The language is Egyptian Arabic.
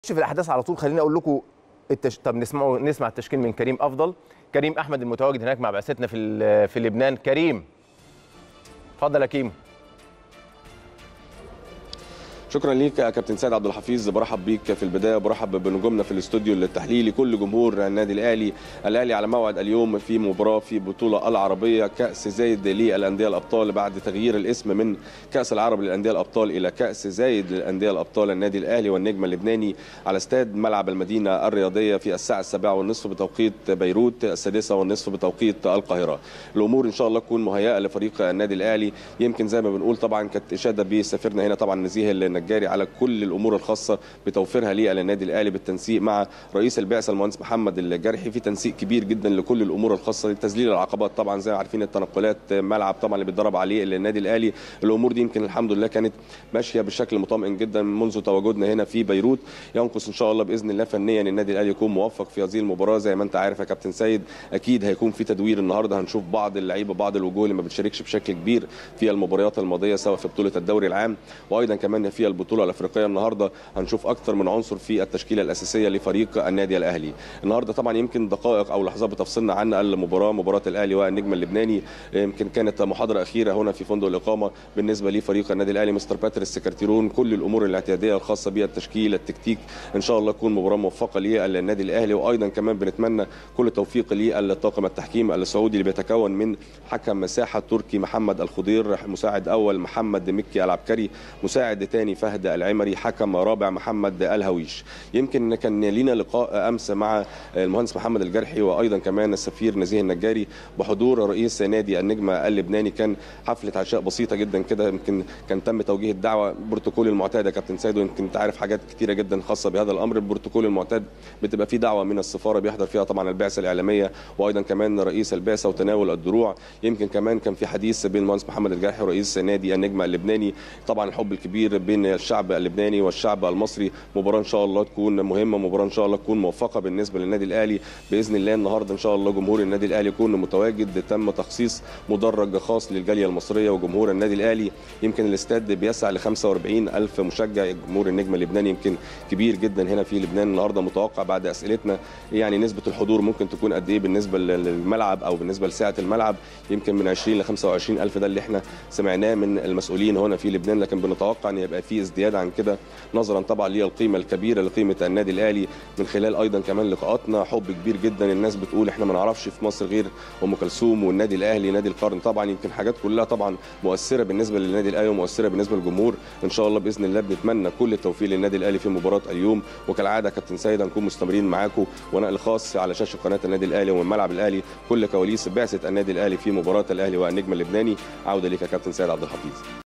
في الاحداث على طول خليني اقول لكم التش... طب نسمع نسمع التشكيل من كريم افضل كريم احمد المتواجد هناك مع بعثتنا في ال- في لبنان كريم اتفضل يا كيمو شكرا ليك يا كابتن سيد عبد الحفيظ برحب بيك في البدايه برحب بنجومنا في الاستوديو التحليلي كل جمهور النادي الاهلي الاهلي على موعد اليوم في مباراه في بطوله العربيه كاس زايد للانديه الابطال بعد تغيير الاسم من كاس العرب للانديه الابطال الى كاس زايد للانديه الابطال النادي الاهلي والنجم اللبناني على استاد ملعب المدينه الرياضيه في الساعه السابعة والنصف بتوقيت بيروت السادسة والنصف بتوقيت القاهره الامور ان شاء الله تكون مهيئه لفريق النادي الاهلي يمكن زي ما بنقول طبعا كانت اشاده بسفيرنا هنا طبعا نزيه النجاري على كل الامور الخاصه بتوفيرها للنادي الاهلي بالتنسيق مع رئيس البعثه المهندس محمد الجرحي في تنسيق كبير جدا لكل الامور الخاصه لتذليل العقبات طبعا زي ما عارفين التنقلات ملعب طبعا اللي بيتدرب عليه النادي الاهلي الامور دي يمكن الحمد لله كانت ماشيه بشكل مطمئن جدا منذ تواجدنا هنا في بيروت ينقص ان شاء الله باذن الله فنيا النادي الاهلي يكون موفق في هذه المباراه زي ما انت عارف يا كابتن سيد اكيد هيكون في تدوير النهارده هنشوف بعض اللعيبه بعض الوجوه اللي ما بتشاركش بشكل كبير في المباريات الماضيه سواء في بطوله الدوري العام وايضا كمان في البطوله الافريقيه النهارده هنشوف اكثر من عنصر في التشكيله الاساسيه لفريق النادي الاهلي النهارده طبعا يمكن دقائق او لحظات بتفصلنا عن المباراه مباراه الاهلي والنجم اللبناني يمكن كانت محاضره اخيره هنا في فندق الاقامه بالنسبه لفريق النادي الاهلي مستر باتريس سكرتيرون كل الامور الاعتياديه الخاصه بالتشكيل التكتيك ان شاء الله تكون مباراه موفقه للنادي الاهلي وايضا كمان بنتمنى كل التوفيق للطاقم التحكيم السعودي اللي بيتكون من حكم مساحه تركي محمد الخضير مساعد اول محمد مكي العبكري مساعد ثاني فهد العمري حكم رابع محمد الهويش يمكن كان لينا لقاء امس مع المهندس محمد الجرحي وايضا كمان السفير نزيه النجاري بحضور رئيس نادي النجمه اللبناني كان حفله عشاء بسيطه جدا كده يمكن كان تم توجيه الدعوه بروتوكول المعتاد يا كابتن سيد ويمكن انت عارف حاجات كتيره جدا خاصه بهذا الامر البروتوكول المعتاد بتبقى فيه دعوه من السفاره بيحضر فيها طبعا البعثه الاعلاميه وايضا كمان رئيس البعثه وتناول الدروع يمكن كمان كان في حديث بين المهندس محمد الجرحي ورئيس نادي النجمه اللبناني طبعا الحب الكبير بين الشعب اللبناني والشعب المصري مباراه ان شاء الله تكون مهمه مباراه ان شاء الله تكون موفقه بالنسبه للنادي الاهلي باذن الله النهارده ان شاء الله جمهور النادي الاهلي يكون متواجد تم تخصيص مدرج خاص للجاليه المصريه وجمهور النادي الاهلي يمكن الاستاد بيسع ل 45 الف مشجع جمهور النجم اللبناني يمكن كبير جدا هنا في لبنان النهارده متوقع بعد اسئلتنا يعني نسبه الحضور ممكن تكون قد ايه بالنسبه للملعب او بالنسبه لسعه الملعب يمكن من 20 ل 25 الف ده اللي احنا سمعناه من المسؤولين هنا في لبنان لكن بنتوقع ان يبقى في ازدياد عن كده نظرا طبعا للقيمه الكبيره لقيمه النادي الاهلي من خلال ايضا كمان لقاءاتنا حب كبير جدا الناس بتقول احنا ما نعرفش في مصر غير ام كلثوم والنادي الاهلي نادي القرن طبعا يمكن حاجات كلها طبعا مؤثره بالنسبه للنادي الاهلي ومؤثره بالنسبه للجمهور ان شاء الله باذن الله بنتمنى كل التوفيق للنادي الاهلي في مباراه اليوم وكالعاده كابتن سيد هنكون مستمرين معاكم ونقل خاص على شاشه قناه النادي الاهلي ومن ملعب الاهلي كل كواليس بعثه النادي الاهلي في مباراه الاهلي والنجم اللبناني عوده ليك يا كابتن سيد عبد الحفيظ